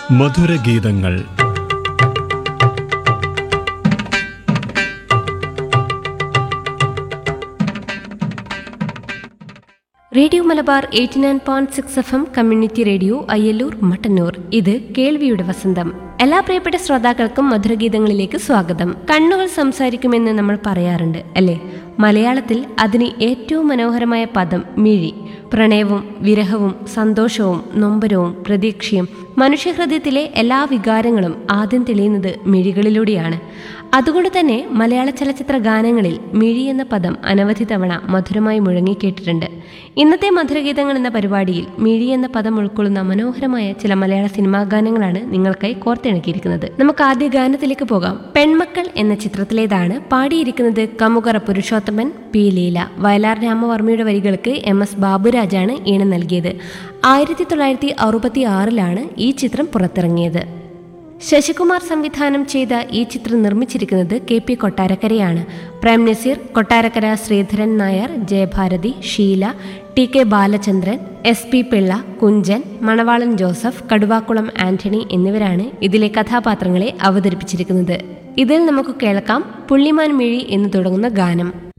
മധുരഗീതങ്ങൾ radio Malabar eighty nine point six F M community radio Ayyallur Mattannur ഇത് കേൾവിയുടെ വസന്തം എല്ലാ പ്രിയപ്പെട്ട ശ്രോതാക്കൾക്കും മധുരഗീതങ്ങളിലേക്ക് സ്വാഗതം കണ്ണുകൾ സംസാരിക്കുമെന്ന് നമ്മൾ പറയാറുണ്ട് അല്ലേ മലയാളത്തിൽ അതിന് ഏറ്റവും മനോഹരമായ പദം മിഴി പ്രണയവും വിരഹവും സന്തോഷവും നൊമ്പരവും പ്രതീക്ഷയും മനുഷ്യഹൃദയത്തിലെ എല്ലാ വികാരങ്ങളും ആദ്യം തെളിയുന്നത് മിഴികളിലൂടെയാണ് അതുകൊണ്ട് തന്നെ മലയാള ചലച്ചിത്ര ഗാനങ്ങളിൽ മിഴി എന്ന പദം അനവധി തവണ മധുരമായി മുഴങ്ങിക്കേട്ടിട്ടുണ്ട് ഇന്നത്തെ മധുരഗീതങ്ങൾ എന്ന പരിപാടിയിൽ മിഴി എന്ന പദം ഉൾക്കൊള്ളുന്ന മനോഹരമായ ചില മലയാള സിനിമാ ഗാനങ്ങളാണ് നിങ്ങൾക്കായി കോർത്തിണക്കിയിരിക്കുന്നത് നമുക്ക് ആദ്യ ഗാനത്തിലേക്ക് പോകാം പെൺമക്കൾ എന്ന ചിത്രത്തിലേതാണ് പാടിയിരിക്കുന്നത് കമുകറ പുരുഷോത്തമൻ പി ലീല വയലാർ രാമവർമ്മയുടെ വരികൾക്ക് എം എസ് ബാബുരാജാണ് ഈണം നൽകിയത് ആയിരത്തി തൊള്ളായിരത്തി അറുപത്തി ആറിലാണ് ഈ ചിത്രം പുറത്തിറങ്ങിയത് ശശികുമാർ സംവിധാനം ചെയ്ത ഈ ചിത്രം നിർമ്മിച്ചിരിക്കുന്നത് കെ പി കൊട്ടാരക്കരയാണ് Prem Nazir Kottarakkara Sreedharan Nair Jayabharathi Sheela T K Balachandran S P Pillai Kunchan Manavalan Joseph Kaduvakulam Antony എന്നിവരാണ് ഇതിലെ കഥാപാത്രങ്ങളെ അവതരിപ്പിച്ചിരിക്കുന്നത് ഇതിൽ നമുക്ക് കേൾക്കാം പുള്ളിമാൻ മിഴി എന്ന് തുടങ്ങുന്ന ഗാനം